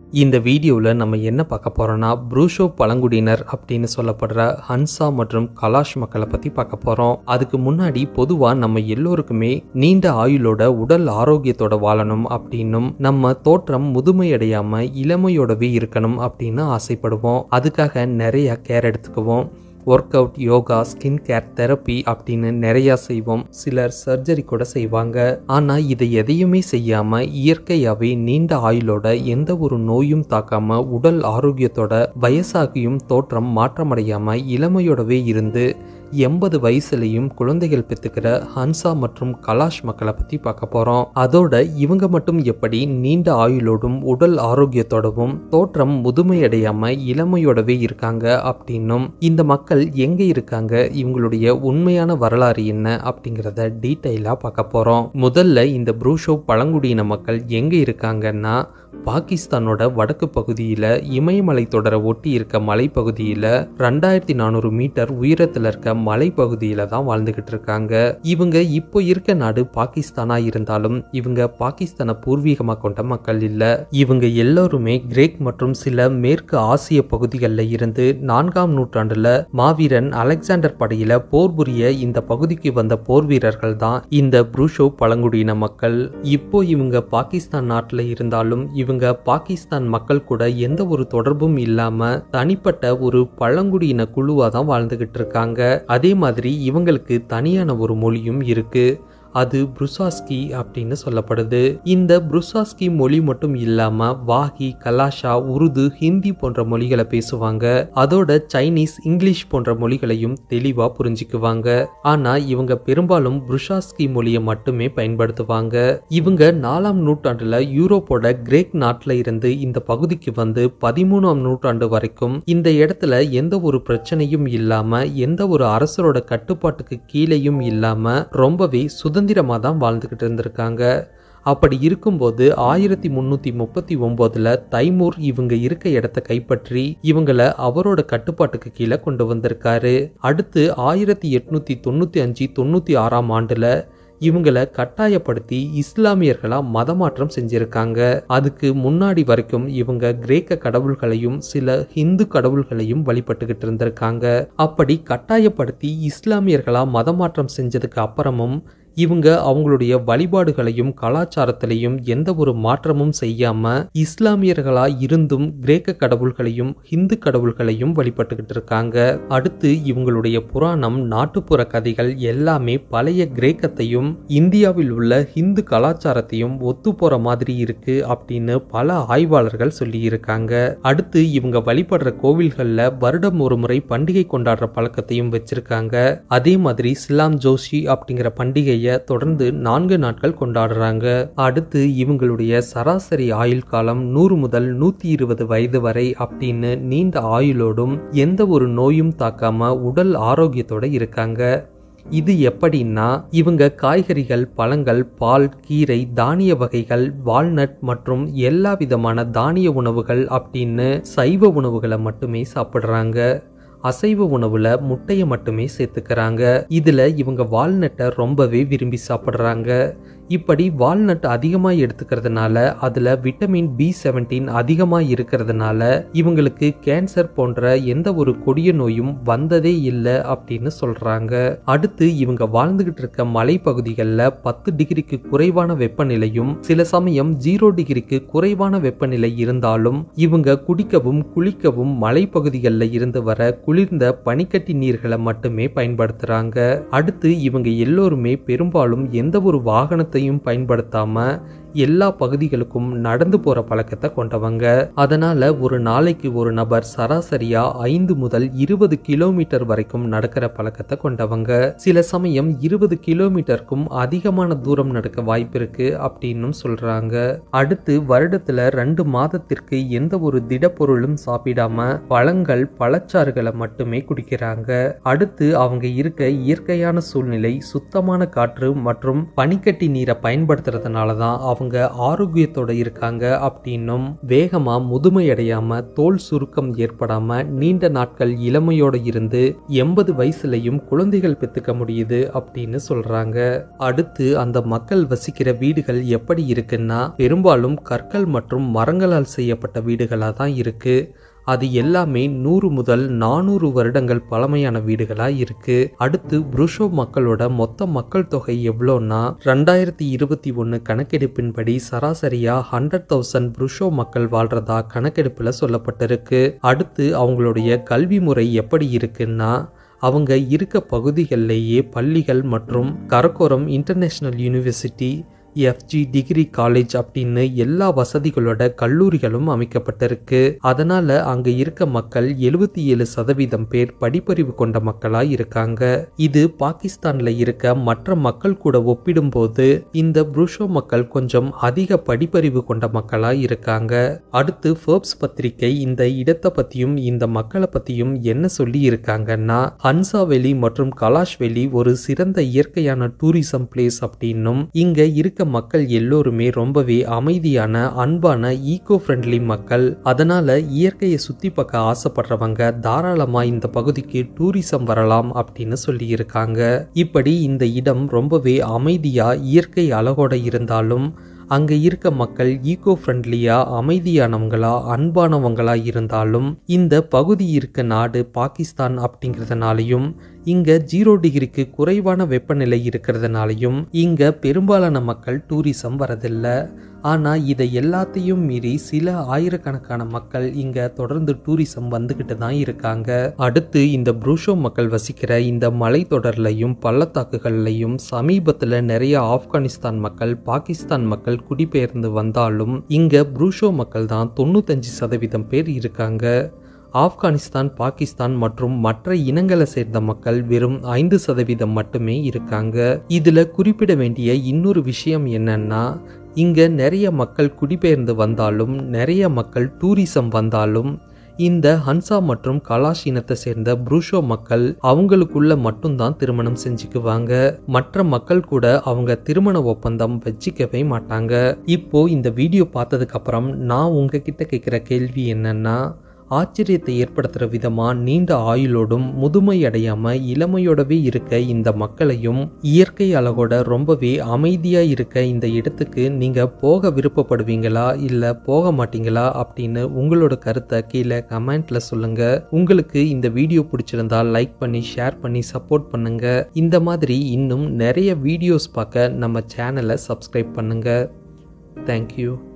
இந்த வீடியோவில் நம்ம என்ன பார்க்க போறோம்னா ப்ரூஷோ பழங்குடியினர் அப்படின்னு சொல்லப்படுற ஹன்சா மற்றும் கலாஷ் மக்களை பற்றி பார்க்க போகிறோம் அதுக்கு முன்னாடி பொதுவாக நம்ம எல்லோருக்குமே நீண்ட ஆயுளோட உடல் ஆரோக்கியத்தோட வாழணும் அப்படின்னும் நம்ம தோற்றம் முதுமையடையாம இளமையோடவே இருக்கணும் அப்படின்னு ஆசைப்படுவோம் அதுக்காக நிறைய கேர் எடுத்துக்குவோம் work out yoga skin care therapy அப்படின்னு நிறையா செய்வோம் சிலர் சர்ஜரி கூட செய்வாங்க ஆனால் இதை எதையுமே செய்யாம இயற்கையாகவே நீண்ட ஆயுளோட எந்த ஒரு நோயும் தாக்காம உடல் ஆரோக்கியத்தோட வயசாகியும் தோற்றம் மாற்றமடையாம இளமையோடவே இருந்து எண்பது வயசுலையும் குழந்தைகள் பெற்றுக்கிற ஹன்சா மற்றும் கலாஷ் மக்களை பற்றி பார்க்க போகிறோம் அதோட இவங்க மட்டும் எப்படி நீண்ட ஆயுளோடும் உடல் ஆரோக்கியத்தோடவும் தோற்றம் முதுமையடையாம இளமையோடவே இருக்காங்க அப்படின்னும் இந்த மக்கள் எங்கே இருக்காங்க இவங்களுடைய உண்மையான வரலாறு என்ன அப்படிங்கிறத டீட்டெயிலாக பார்க்க போகிறோம் முதல்ல இந்த ப்ரூஷோ பழங்குடியின மக்கள் எங்கே இருக்காங்கன்னா பாகிஸ்தானோட வடக்கு பகுதியில் இமயமலை தொடரை ஒட்டி இருக்க மலைப்பகுதியில் ரெண்டாயிரத்தி நானூறு மீட்டர் உயரத்தில் இருக்க மலைப்பகுதியில் தான் வாழ்ந்துகிட்டு இருக்காங்க இவங்க இப்போ இருக்க நாடு பாகிஸ்தானா இருந்தாலும் இவங்க பாகிஸ்தானை பூர்வீகமாக கொண்ட மக்கள் இல்லை இவங்க எல்லோருமே கிரேக் மற்றும் சில மேற்கு ஆசிய பகுதிகளில் இருந்து நான்காம் நூற்றாண்டுல மாவீரன் அலெக்சாண்டர் படையில போர் புரிய இந்த பகுதிக்கு வந்த போர் வீரர்கள் தான் இந்த ப்ரூஷோ பழங்குடியின மக்கள் இப்போ இவங்க பாகிஸ்தான் நாட்டில் இருந்தாலும் இவங்க பாகிஸ்தான் மக்கள் கூட எந்த ஒரு தொடர்பும் இல்லாம தனிப்பட்ட ஒரு பழங்குடியின குழுவா தான் வாழ்ந்துகிட்டு இருக்காங்க அதே மாதிரி இவங்களுக்கு தனியான ஒரு மொழியும் இருக்கு அது புருசாஸ்கி அப்படின்னு சொல்லப்படுது இந்த புருசாஸ்கி மொழி மட்டும் இல்லாம வாஹி கலாஷா உருது ஹிந்தி போன்ற மொழிகளை பேசுவாங்க அதோட சைனீஸ் இங்கிலீஷ் போன்ற மொழிகளையும் தெளிவா புரிஞ்சுக்குவாங்க ஆனா இவங்க பெரும்பாலும் புருஷாஸ்கி மொழியை மட்டுமே பயன்படுத்துவாங்க இவங்க நாலாம் நூற்றாண்டுல யூரோப்போட கிரேக் நாட்டுல இருந்து இந்த பகுதிக்கு வந்து பதிமூணாம் நூற்றாண்டு வரைக்கும் இந்த இடத்துல எந்த ஒரு பிரச்சனையும் இல்லாம எந்த ஒரு அரசரோட கட்டுப்பாட்டுக்கு கீழேயும் இல்லாம ரொம்பவே சுதந்திரமா தான் வாழ்ந்துகிட்டு இருந்திருக்காங்க அப்படி இருக்கும்போது ஆயிரத்தி முன்னூத்தி முப்பத்தி ஒன்பதுல தைமூர் இவங்க இருக்க இடத்த கைப்பற்றி இவங்கள அவரோட கட்டுப்பாட்டுக்கு கீழே கொண்டு வந்திருக்காரு அடுத்து ஆயிரத்தி எட்நூத்தி தொண்ணூத்தி அஞ்சு தொண்ணூத்தி ஆறாம் ஆண்டுல இவங்களை கட்டாயப்படுத்தி இஸ்லாமியர்களா மதமாற்றம் செஞ்சிருக்காங்க அதுக்கு முன்னாடி வரைக்கும் இவங்க கிரேக்க கடவுள்களையும் சில ஹிந்து கடவுள்களையும் வழிபட்டுக்கிட்டு இருந்திருக்காங்க அப்படி கட்டாயப்படுத்தி இஸ்லாமியர்களா மதமாற்றம் செஞ்சதுக்கு அப்புறமும் இவங்க அவங்களுடைய வழிபாடுகளையும் கலாச்சாரத்திலையும் எந்த ஒரு மாற்றமும் செய்யாம இஸ்லாமியர்களா இருந்தும் கிரேக்க கடவுள்களையும் ஹிந்து கடவுள்களையும் வழிபட்டுக்கிட்டு இருக்காங்க அடுத்து இவங்களுடைய புராணம் நாட்டுப்புற கதைகள் எல்லாமே பழைய கிரேக்கத்தையும் இந்தியாவில் உள்ள ஹிந்து கலாச்சாரத்தையும் ஒத்து போற மாதிரி இருக்கு அப்படின்னு பல ஆய்வாளர்கள் சொல்லி இருக்காங்க அடுத்து இவங்க வழிபடுற கோவில்கள்ல வருடம் ஒரு முறை பண்டிகை கொண்டாடுற பழக்கத்தையும் வச்சிருக்காங்க அதே மாதிரி சிலாம் ஜோஷி அப்படிங்கிற பண்டிகையை தொடர்ந்து நான்கு நாட்கள் கொண்டாடுறாங்க அடுத்து இவங்களுடைய சராசரி ஆயுள் காலம் நூறு முதல் நூத்தி இருபது வயது வரை அப்படின்னு நீண்ட ஆயுளோடும் எந்த ஒரு நோயும் தாக்காம உடல் ஆரோக்கியத்தோட இருக்காங்க இது எப்படின்னா இவங்க காய்கறிகள் பழங்கள் பால் கீரை தானிய வகைகள் வால்நட் மற்றும் எல்லா விதமான தானிய உணவுகள் அப்படின்னு சைவ உணவுகளை மட்டுமே சாப்பிடுறாங்க அசைவ உணவுல முட்டையை மட்டுமே சேர்த்துக்கிறாங்க இதுல இவங்க வால்நட்டை ரொம்பவே விரும்பி சாப்பிட்றாங்க இப்படி வால்நட் அதிகமாக எடுத்துக்கிறதுனால அதில் விட்டமின் பி செவன்டீன் அதிகமாக இருக்கிறதுனால இவங்களுக்கு கேன்சர் போன்ற எந்த ஒரு கொடிய நோயும் வந்ததே இல்லை அப்படின்னு சொல்கிறாங்க அடுத்து இவங்க வாழ்ந்துகிட்டு இருக்க மலைப்பகுதிகளில் பத்து டிகிரிக்கு குறைவான வெப்பநிலையும் சில சமயம் ஜீரோ டிகிரிக்கு குறைவான வெப்பநிலை இருந்தாலும் இவங்க குடிக்கவும் குளிக்கவும் மலைப்பகுதிகளில் இருந்து வர குளிர்ந்த பனிக்கட்டி நீர்களை மட்டுமே பயன்படுத்துகிறாங்க அடுத்து இவங்க எல்லோருமே பெரும்பாலும் எந்த ஒரு வாகனத்தை பழக்கத்தையும் பயன்படுத்தாம எல்லா பகுதிகளுக்கும் நடந்து போற பழக்கத்தை கொண்டவங்க அதனால ஒரு நாளைக்கு ஒரு நபர் சராசரியா ஐந்து முதல் இருபது கிலோமீட்டர் வரைக்கும் நடக்கிற பழக்கத்தை கொண்டவங்க சில சமயம் இருபது கிலோமீட்டருக்கும் அதிகமான தூரம் நடக்க வாய்ப்பு இருக்கு அப்படின்னும் சொல்றாங்க அடுத்து வருடத்துல ரெண்டு மாதத்திற்கு எந்த ஒரு திடப்பொருளும் சாப்பிடாம பழங்கள் பழச்சாறுகளை மட்டுமே குடிக்கிறாங்க அடுத்து அவங்க இருக்க இயற்கையான சூழ்நிலை சுத்தமான காற்று மற்றும் பனிக்கட்டி நீரை பயன்படுத்துறதுனால தான் அவங்க ஆரோக்கியத்தோட இருக்காங்க அப்படின்னும் வேகமா முதுமை அடையாம தோல் சுருக்கம் ஏற்படாம நீண்ட நாட்கள் இளமையோட இருந்து எண்பது வயசுலயும் குழந்தைகள் பெத்துக்க முடியுது அப்படின்னு சொல்றாங்க அடுத்து அந்த மக்கள் வசிக்கிற வீடுகள் எப்படி இருக்குன்னா பெரும்பாலும் கற்கள் மற்றும் மரங்களால் செய்யப்பட்ட வீடுகளா தான் இருக்கு அது எல்லாமே நூறு முதல் நானூறு வருடங்கள் பழமையான வீடுகளா இருக்கு அடுத்து புருஷோ மக்களோட மொத்த மக்கள் தொகை எவ்வளோன்னா ரெண்டாயிரத்தி இருபத்தி ஒன்று கணக்கெடுப்பின்படி சராசரியா ஹண்ட்ரட் தௌசண்ட் புருஷோ மக்கள் வாழ்றதா கணக்கெடுப்புல சொல்லப்பட்டிருக்கு அடுத்து அவங்களுடைய கல்வி முறை எப்படி இருக்குன்னா அவங்க இருக்க பகுதிகளிலேயே பள்ளிகள் மற்றும் Karakoram international university FG degree college அப்படின்னு எல்லா வசதிகளோட கல்லூரிகளும் அமைக்கப்பட்டிருக்கு அதனால அங்க இருக்க மக்கள் எழுபத்தி ஏழு சதவீதம் பேர் படிப்பறிவு கொண்ட மக்களா இருக்காங்க இது பாகிஸ்தான்ல இருக்க மற்ற மக்கள் கூட ஒப்பிடும்போது இந்த புருஷோ மக்கள் கொஞ்சம் அதிக படிப்பறிவு கொண்ட மக்களா இருக்காங்க அடுத்து ஃபோர்ப்ஸ் பத்திரிகை இந்த இடத்தை பத்தியும் இந்த மக்களை பத்தியும் என்ன சொல்லி இருக்காங்கன்னா ஹன்சா வெளி மற்றும் கலாஷ் வெளி ஒரு சிறந்த இயற்கையான டூரிசம் பிளேஸ் அப்படின்னும் இங்க இருக்க மக்கள் எல்லோருமே ரொம்பவே அமைதியான அன்பான ஈகோ ஃப்ரெண்ட்லி மக்கள் அதனால இயற்கையை சுத்தி பார்க்க ஆசைப்படுறவங்க தாராளமா இந்த பகுதிக்கு டூரிசம் வரலாம் அப்படின்னு சொல்லி இருக்காங்க இப்படி இந்த இடம் ரொம்பவே அமைதியா இயற்கை அழகோட இருந்தாலும் அங்க இருக்க மக்கள் ஈகோ ஃப்ரெண்ட்லியா அமைதியானவங்களா அன்பானவங்களா இருந்தாலும் இந்த பகுதி இருக்க நாடு பாகிஸ்தான் அப்படிங்கிறதுனாலையும் இங்க ஜீரோ டிகிரிக்கு குறைவான வெப்பநிலை இருக்கிறதுனாலையும் இங்க பெரும்பாலான மக்கள் டூரிசம் வரதில்லை ஆனா இதை எல்லாத்தையும் மீறி சில ஆயிரக்கணக்கான மக்கள் இங்க தொடர்ந்து டூரிசம் வந்துகிட்டு தான் இருக்காங்க அடுத்து இந்த புரூஷோ மக்கள் வசிக்கிற இந்த மலைத்தொடர்லையும் பள்ளத்தாக்குகள்லையும் சமீபத்துல நிறைய ஆப்கானிஸ்தான் மக்கள் பாகிஸ்தான் மக்கள் குடிபெயர்ந்து வந்தாலும் இங்க புரூஷோ மக்கள் தான் தொண்ணூத்தஞ்சு சதவீதம் பேர் இருக்காங்க ஆப்கானிஸ்தான் பாகிஸ்தான் மற்றும் மற்ற இனங்களை சேர்ந்த மக்கள் வெறும் ஐந்து சதவீதம் மட்டுமே இருக்காங்க இதுல குறிப்பிட வேண்டிய இன்னொரு விஷயம் என்னன்னா இங்க நிறைய மக்கள் குடிபெயர்ந்து வந்தாலும் நிறைய மக்கள் டூரிசம் வந்தாலும் இந்த ஹன்சா மற்றும் கலாஷ் இனத்தை சேர்ந்த புரூஷோ மக்கள் அவங்களுக்குள்ள மட்டும்தான் திருமணம் செஞ்சுக்குவாங்க மற்ற மக்கள் கூட அவங்க திருமண ஒப்பந்தம் வச்சுக்கவே மாட்டாங்க இப்போ இந்த வீடியோ பார்த்ததுக்கு அப்புறம் நான் உங்ககிட்ட கேட்குற கேள்வி என்னன்னா ஆச்சரியத்தை ஏற்படுத்துகிற விதமாக நீண்ட ஆயுளோடும் முதுமை அடையாம இளமையோடவே இருக்க இந்த மக்களையும் இயற்கை அழகோட ரொம்பவே அமைதியாக இருக்க இந்த இடத்துக்கு நீங்கள் போக விருப்பப்படுவீங்களா இல்லை போக மாட்டீங்களா அப்படின்னு உங்களோட கருத்தை கீழே கமெண்ட்ல சொல்லுங்க உங்களுக்கு இந்த வீடியோ பிடிச்சிருந்தா லைக் பண்ணி ஷேர் பண்ணி சப்போர்ட் பண்ணுங்க இந்த மாதிரி இன்னும் நிறைய வீடியோஸ் பார்க்க நம்ம சேனலை சப்ஸ்கிரைப் பண்ணுங்க தேங்க்யூ